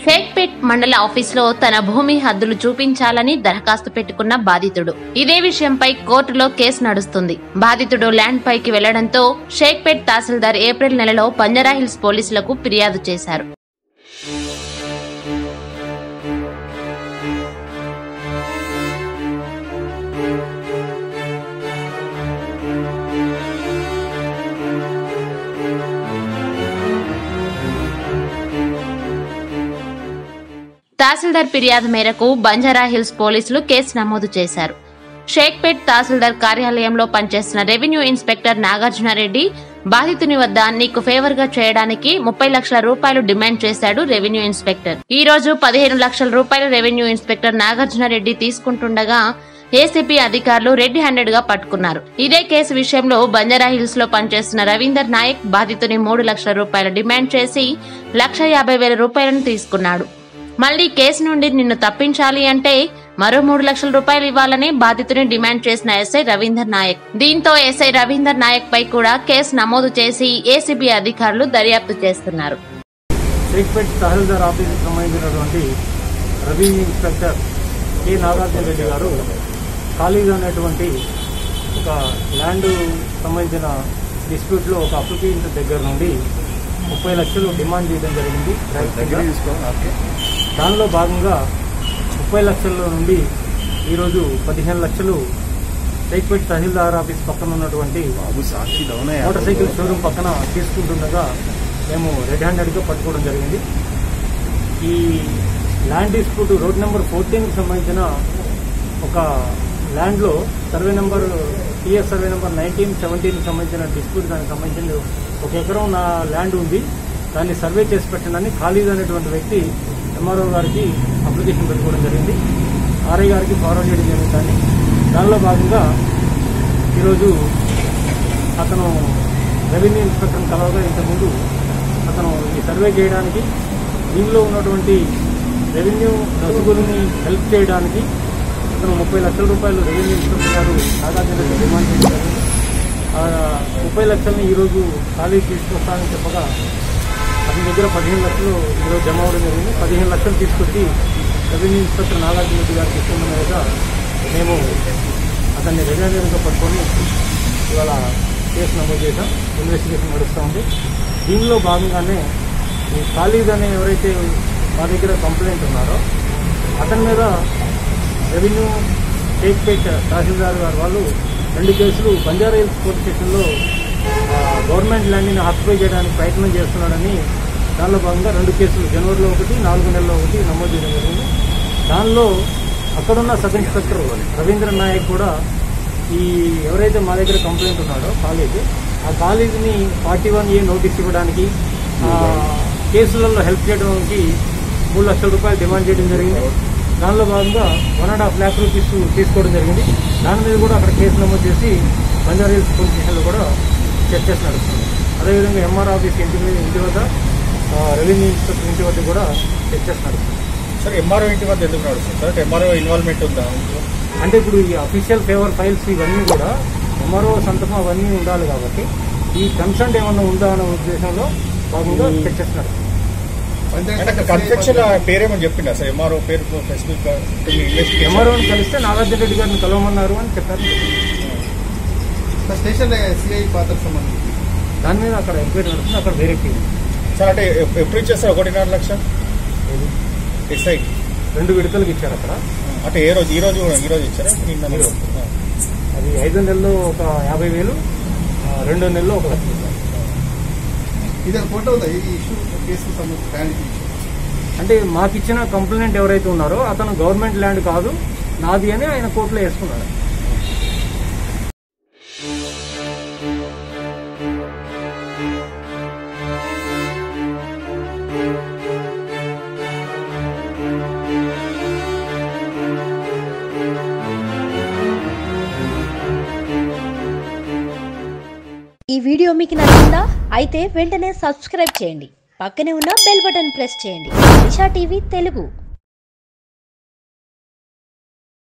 షేక్పేట్ మండల ఆఫీసులో తన భూమి హద్దులు చూపించాలని దరఖాస్తు పెట్టుకున్న బాధితుడు ఇదే విషయంపై కోర్టులో కేసు నడుస్తుంది బాధితుడు ల్యాండ్ పైకి వెళ్లడంతో షేక్పేట్ తహసీల్దార్ ఏప్రిల్ నెలలో బంజారాహిల్స్ పోలీసులకు ఫిర్యాదు చేశారు తహసీల్దార్ ఫిర్యాదు మేరకు బంజారా హిల్స్ పోలీసులు కేసు నమోదు చేశారు షేక్పేట్ తహసీల్దార్ కార్యాలయంలో పనిచేస్తున్న రెవెన్యూ ఇన్స్పెక్టర్ నాగార్జునారెడ్డి బాధితుని వద్ద నీకు ఫేవర్ గా చేయడానికి ముప్పై లక్షల రూపాయలు డిమాండ్ చేశాడు రెవెన్యూ ఇన్స్పెక్టర్ ఈ రోజు పదిహేను లక్షల రూపాయలు రెవెన్యూ ఇన్స్పెక్టర్ నాగార్జునారెడ్డి తీసుకుంటుండగా ఏసీపీ అధికారులు రెడ్ హ్యాండెడ్ గా పట్టుకున్నారు ఇదే కేసు విషయంలో బంజారా హిల్స్ లో పనిచేస్తున్న రవీందర్ నాయక్ బాధితుని మూడు లక్షల రూపాయలు డిమాండ్ చేసి లక్ష యాభై వేల రూపాయలను తీసుకున్నాడు మళ్లీ కేసు నుండి నిన్ను తప్పించాలి అంటే మరో మూడు లక్షల రూపాయలు ఇవ్వాలని బాధితుని డిమాండ్ చేసిన ఎస్ఐ రవీందర్ నాయక్ దీంతో ఎస్ఐ రవీందర్ నాయక్ పై కూడా కేసు నమోదు చేసి ఏసీబీ అధికారులు దర్యాప్తు చేస్తున్నారు షేక్పేట్ తహసీల్దార్ ఆఫీస్కి సంబంధించినటువంటి revenue inspector K Nagarjuna Reddy గారు ఖాళీగా ఉన్నటువంటి ఒక ల్యాండ్ సంబంధించిన డిస్ప్యూట్లో ఒక అప్లికేషన్ దగ్గర నుండి ముప్పై లక్షలు డిమాండ్ చేయడం జరిగింది డైరెక్ట్గా. దానిలో భాగంగా ముప్పై లక్షల నుండి ఈరోజు పదిహేను లక్షలు షేక్పేట్ తహసీల్దార్ ఆఫీస్ పక్కన ఉన్నటువంటి బాబు సాక్షి డౌన్ మోటార్ సైకిల్ షోరూమ్ పక్కన తీసుకుంటుండగా మేము రెడ్ హ్యాండెడ్గా పట్టుకోవడం జరిగింది ఈ ల్యాండ్ డిస్ప్యూట్ రోడ్ నెంబర్ ఫోర్టీన్కి సంబంధించిన ఒక ల్యాండ్లో survey number TS survey number nineteen సెవెంటీన్కి సంబంధించిన డిస్ప్యూట్ దానికి సంబంధించిన ఒక ఎకరం నా ల్యాండ్ ఉంది దాన్ని సర్వే చేసి పెట్టండి ఖాళీగా అనేటువంటి వ్యక్తి ఎంఆర్ఓ గారికి అప్లికేషన్ పెట్టుకోవడం జరిగింది ఆర్ఐ గారికి ఫార్వర్డ్ చేయడం జరిగింది దాన్ని దానిలో భాగంగా ఈరోజు అతను రెవెన్యూ ఇన్స్పెక్టర్ని కలవగా ఇంతకుముందు అతను ఈ సర్వే చేయడానికి దీనిలో ఉన్నటువంటి రెవెన్యూ దశగురిని హెల్ప్ చేయడానికి అతను ముప్పై లక్షల రూపాయలు రెవెన్యూ ఇన్స్పెక్టర్ గారు నాగార్జున రెడ్డి డిమాండ్ చేశారు ఆ ముప్పై లక్షల్ని ఈరోజు ఖాళీ తీసుకొస్తానని చెప్పగా అతని దగ్గర పదిహేను లక్షలు ఈరోజు జమ అవ్వడం జరిగింది పదిహేను లక్షలు తీసుకొచ్చి రెవెన్యూ ఇన్స్పెక్టర్ నాగార్జున రెడ్డి గారికి ఇస్తున్న మీద మేము అతన్ని రెగ్యులర్గా పట్టుకొని ఇవాళ కేసు నమోదు చేశాం ఇన్వెస్టిగేషన్ నడుస్తూ ఉంది దీనిలో భాగంగానే ఈ ఖాళీద్ అనే ఎవరైతే మా దగ్గర కంప్లైంట్ ఉన్నారో అతని మీద రెవెన్యూ షేక్పేట్ తహసీల్దార్ గారు వాళ్ళు రెండు కేసులు బంజారా హిల్స్ పోలీస్ స్టేషన్లో ఆ, గవర్నమెంట్ ల్యాండ్ని ఆక్యుపై చేయడానికి ప్రయత్నం చేస్తున్నాడని దానిలో భాగంగా రెండు కేసులు జనవరిలో ఒకటి నాలుగు నెలల్లో ఒకటి నమోదు చేయడం జరిగింది దానిలో అక్కడున్న సబ్ ఇన్స్పెక్టర్ రవీంద్ర నాయక్ కూడా ఈ ఎవరైతే మా దగ్గర కంప్లైంట్ ఉన్నాడో కాలేజ్ ఆ కాలేజీని ఫార్టీ వన్ ఏ నోటీస్ ఇవ్వడానికి ఆ, కేసులలో హెల్ప్ చేయడానికి మూడు లక్షల రూపాయలు డిమాండ్ చేయడం జరిగింది దానిలో భాగంగా one and half lakh rupees తీసుకోవడం జరిగింది దాని మీద కూడా అక్కడ కేసు నమోదు చేసి బంజారా హిల్స్ పోలీస్ స్టేషన్లో కూడా చర్చస్ నడుస్తుంది అదేవిధంగా ఎంఆర్ ఆఫీస్ ఇంటి మీద ఇంటి వద్ద ఆ, రెవెన్యూ ఇన్స్పెక్టర్ ఇంటి వద్ద కూడా చర్చస్ నడుస్తుంది సార్ ఎంఆర్ఓ ఇంటి వద్ద ఎందుకు నడుస్తుంది సార్ ఎంఆర్ఓ ఇన్వాల్వ్మెంట్ ఉందా అంటే ఇప్పుడు ఈ అఫీషియల్ ఫేవర్ ఫైల్స్ ఇవన్నీ కూడా ఎంఆర్ఓ సంతకం అవన్నీ ఉండాలి కాబట్టి ఈ కన్సర్న్ ఏమన్నా ఉందా అనే ఉద్దేశంలో భాగంగా చర్చస్ నడుస్తుంది అంటే అక్కడ కన్స్ట్రక్షన్ పేరేమో చెప్పిండా సార్ ఎంఆర్ఓ పేరు స్పెసిఫిక్ ఇన్వెస్టిగేషన్ ఎంఆర్ఓని కలిస్తే నాగార్జున రెడ్డి గారిని కలవమన్నారు అని చెప్పారు స్టేషన్ సిఐ పాత్రకు సంబంధించి దాని మీద అక్కడ ఎంక్వైరీ నడుస్తుంది అక్కడ వేరే టీం సార్ అంటే ఎప్- ఎప్పుడు ఇచ్చేస్తారు ఒకటిన్నర లక్ష ఎస్ఐ రెండు విడతలకు ఇచ్చారు అక్కడ అంటే ఏ రోజు ఈ రోజు కూడా- ఈ రోజు ఇచ్చారా నిన్న ఈ రోజు. అది ఐదో నెలలో ఒక యాభై వేలు ఆ, రెండో నెలలో ఒక లక్ష రూపాయలు. ఇది ఫోటో ఉందా ఈ ఇష్యూ కేసు సంబంధించి ల్యాండ్ ఇష్యూ అంటే మాకు ఇచ్చిన కంప్లైంట్ ఎవరైతే ఉన్నారో అతను గవర్నమెంట్ ల్యాండ్ కాదు నాది అని ఆయన కోర్టులో వేసుకున్నాడు ఈ వీడియో మీకు నచ్చిందా అయితే వెంటనే సబ్స్క్రైబ్ చేయండి పక్కనే ఉన్న బెల్ బటన్ ప్రెస్ చేయండి దిశా టీవీ తెలుగు